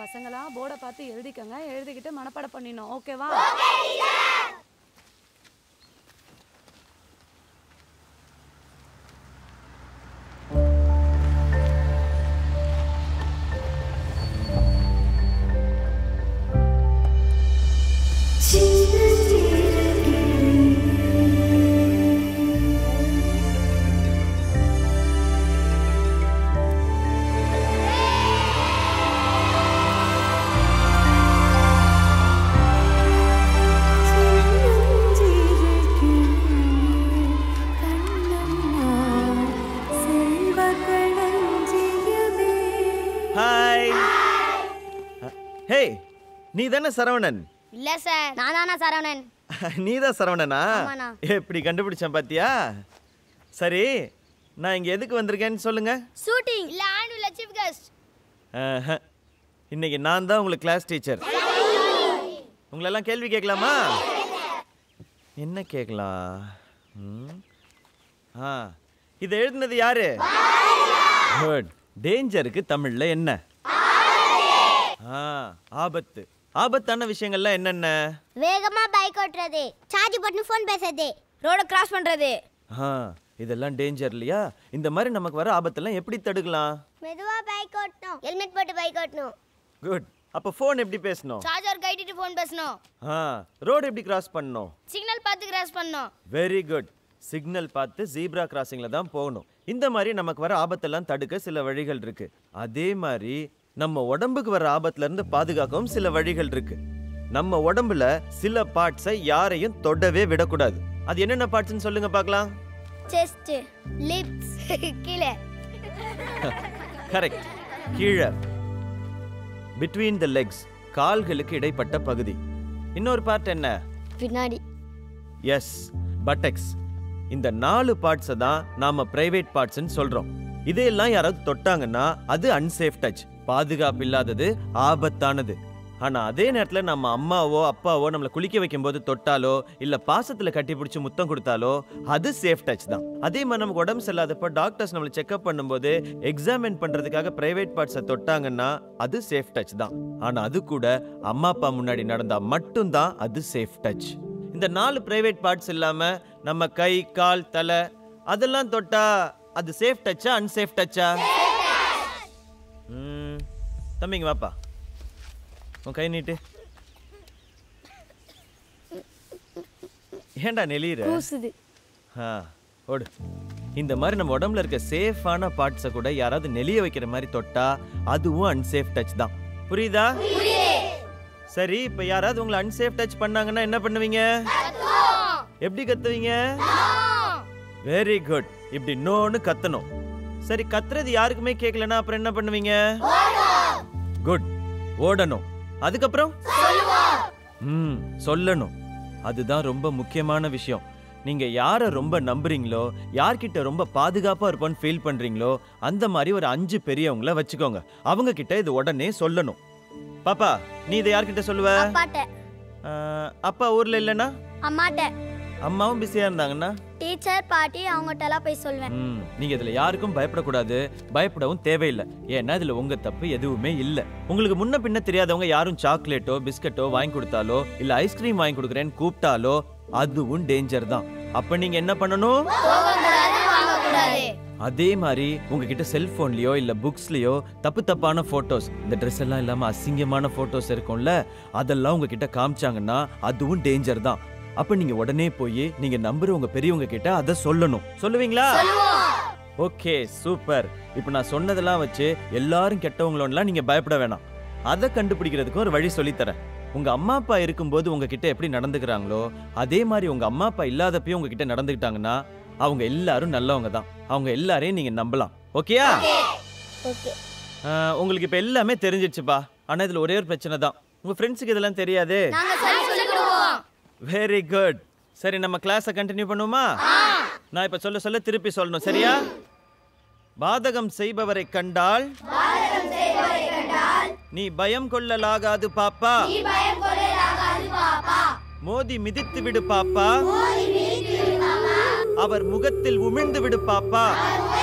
பசங்களா போர்டை பார்த்து எழுதிக்கங்க எழுதிக்கிட்டு மனப்பாடம் பண்ணிடணும் ஓகேவா ஹாய் ஹே நீ தானே சரவணன் இல்ல சார் நான் தானா சரவணன் நீ தான் சரவணனா ஆமாண்ணா. எப்படி கண்டுபிடிச்சேன் பாத்தியா சரி நான் இங்க எதுக்கு வந்திருக்கேன்னு சொல்லுங்க ஷூட்டிங் இல்ல ஆனுவல் சீஃப் கெஸ்ட் ஆஹா. இன்னைக்கு நான் தான் உங்களுக்கு கிளாஸ் டீச்சர் உங்களெல்லாம் கேள்வி கேட்கலாமா என்ன கேட்கலாம் ம்? ஆ இதை எழுதுனது யாரு குட் டேஞ்சருக்கு தமிழ்ல என்ன ஆ ஆபத்து ஆபத்தான விஷயங்கள்லாம் என்னென்ன வேகமா பைக் ஓட்டுறது சார்ஜ் போட்டு ஃபோன் பேசுறது ரோட கிராஸ் பண்றது ஆ இதெல்லாம் டேஞ்சர் இல்லையா இந்த மாதிரி நமக்கு வர ஆபத்தெல்லாம் எப்படி தடுக்கலாம் மெதுவா பைக் ஓட்டணும் ஹெல்மெட் போட்டு பைக் ஓட்டணும் குட் அப்போ ஃபோன் எப்படி பேசணும் சார்ஜர் கைட்டிட்டு ஃபோன் பேசணும் ஆ ரோடு எப்படி கிராஸ் பண்ணணும் சிக்னல் பார்த்து கிராஸ் பண்ணணும் வெரி குட் சிக்னல் பார்த்து ஜீப்ரா கிராசிங்கில் தான் போகணும் இந்த மாதிரி நமக்கு வர ஆபத்தெல்லாம் தடுக்க சில வழிகள் இருக்கு அதே மாதிரி நம்ம உடம்புக்கு வர ஆபத்துல இருந்து பாதுகாக்கவும் சில வழிகள் இருக்கு நம்ம உடம்புல சில பார்ட்ஸை யாரையும் தொடவே விடக்கூடாது அது என்னென்ன பார்ட்ஸ்னு சொல்லுங்க பார்க்கலாம் செஸ்ட் லிப்ஸ் கீழே கரெக்ட் கீழே பிட்வீன் த லெக்ஸ் கால்களுக்கு இடைப்பட்ட பகுதி இன்னொரு பார்ட் என்ன பின்னாடி எஸ் பட்டெக்ஸ் இந்த நாலு பார்ட்ஸை தான் நாம பிரைவேட் பார்ட்ஸ்னு சொல்றோம் இதையெல்லாம் யாராவது தொட்டாங்கன்னா அது அன்சேஃப் டச் பாதுகாப்பு இல்லாதது ஆபத்தானது ஆனா அதே நேரத்துல நம்ம அம்மாவோ அப்பாவோ நம்மளை குளிக்க வைக்கும்போது தொட்டாலோ இல்ல பாசத்துல கட்டி பிடிச்சி முத்தம் கொடுத்தாலோ அது சேஃப் டச் தான் அதே மாதிரி நமக்கு உடம்பு சரியில்லாதப்போ டாக்டர்ஸ் நம்மளை செக்அப் பண்ணும்போது எக்ஸாமின் பண்றதுக்காக பிரைவேட் பார்ட்ஸை தொட்டாங்கன்னா அது சேஃப் டச் தான் ஆனா அது கூட அம்மா அப்பா முன்னாடி நடந்தா மட்டும்தான் அது சேஃப் டச் இந்த நாலு பிரைவேட் பார்ட்ஸ் இல்லாம நம்ம கை கால் தலை அதெல்லாம் தொட்டா அது சேஃப் டச்சா அன்சேஃப் டச்சா ம் தம்பிங்க வாப்பா உன் கை நீட்டு ஏன்டா நெளியிற கூசுது ஆ ஓடு இந்த மாதிரி நம்ம உடம்புல இருக்க சேஃபான பார்ட்ஸை கூட யாராவது நெளிய வைக்கிற மாதிரி தொட்டா அதுவும் அன்சேஃப் டச் தான் புரியுதா சரி இப்போ யாராவது உங்களை அன்சேஃப் டச் பண்ணாங்கன்னா என்ன பண்ணுவீங்க எப்படி கத்துவீங்க வெரி குட் இப்படி நோன்னு கத்தணும் சரி கத்துறது யாருக்குமே கேட்கலன்னா அப்புறம் என்ன பண்ணுவீங்க குட் ஓடணும் அதுக்கப்புறம் ம் சொல்லணும் அதுதான் ரொம்ப முக்கியமான விஷயம் நீங்க யாரை ரொம்ப நம்புறீங்களோ யார்கிட்ட ரொம்ப பாதுகாப்பா இருப்போன்னு ஃபீல் பண்றீங்களோ அந்த மாதிரி ஒரு அஞ்சு பெரியவங்கள வச்சுக்கோங்க அவங்க கிட்ட இது உடனே சொல்லணும் பாப்பா நீ இதை யார்கிட்ட சொல்லுவ அப்பாட்ட ஆஹ், அப்பா ஊர்ல இல்லைன்னா அம்மாட்ட அம்மாவும் பிஸியா இருந்தாங்கன்னா டீச்சர் பாட்டி அவங்ககிட்ட எல்லாம் போய் சொல்வேன் ம், நீங்க இதுல யாருக்கும் பயப்படக்கூடாது பயப்படவும் தேவையில்லை ஏன்னா இதுல உங்க தப்பு எதுவுமே இல்ல உங்களுக்கு முன்ன பின்ன தெரியாதவங்க யாரும் சாக்லேட்டோ பிஸ்கட்டோ வாங்கி கொடுத்தாலோ இல்ல ஐஸ்கிரீம் வாங்கி கொடுக்குறேன்னு கூப்பிட்டாலோ அதுவும் டேஞ்சர் தான் அப்ப நீங்க என்ன பண்ணணும் அதே மாதிரி உங்ககிட்ட செல்போன்லயோ இல்ல புக்ஸ்லயோ தப்பு தப்பான போட்டோஸ் இந்த ட்ரெஸ் எல்லாம் இல்லாம அசிங்கமான போட்டோஸ் இருக்கும்ல அதெல்லாம் உங்ககிட்ட காமிச்சாங்கன்னா அதுவும் டேஞ்சர் தான் அப்ப நீங்க உடனே போய் நீங்க நம்புற உங்க பெரியவங்க கிட்ட அதை சொல்லணும் சொல்லுவீங்களா ஓகே சூப்பர் இப்போ நான் சொன்னதெல்லாம் வச்சு எல்லாரும் கெட்டவங்களோலாம் நீங்க பயப்பட வேணாம் அதை கண்டுபிடிக்கிறதுக்கு ஒரு வழி சொல்லித்தரேன் உங்க அம்மா அப்பா இருக்கும்போது உங்ககிட்ட எப்படி நடந்துக்கிறாங்களோ அதே மாதிரி உங்க அம்மா அப்பா இல்லாதப்பயும் உங்ககிட்ட நடந்துக்கிட்டாங்கன்னா அவங்க எல்லாரும் நல்லவங்க தான் அவங்க எல்லாரையும் நீங்க நம்பலாம் ஓகேயா ஓகே ஆஹ், உங்களுக்கு இப்போ எல்லாமே தெரிஞ்சிடுச்சுப்பா ஆனா இதுல ஒரே ஒரு பிரச்சனை தான் உங்க ஃப்ரெண்ட்ஸுக்கு இதெல்லாம் தெரியாதே நாங்க சொல்லி சொல்லிடுவோம் வெரி குட் சரி நம்ம கிளாஸை கண்டினியூ பண்ணுவோமா நான் இப்ப சொல்ல சொல்ல திருப்பி சொல்லணும் சரியா பாதகம் செய்பவரை கண்டால் நீ பயம் கொள்ளலாகாது பாப்பா மோதி மிதித்து விடு பாப்பா அவர் முகத்தில் உமிழ்ந்து விடு பாப்பா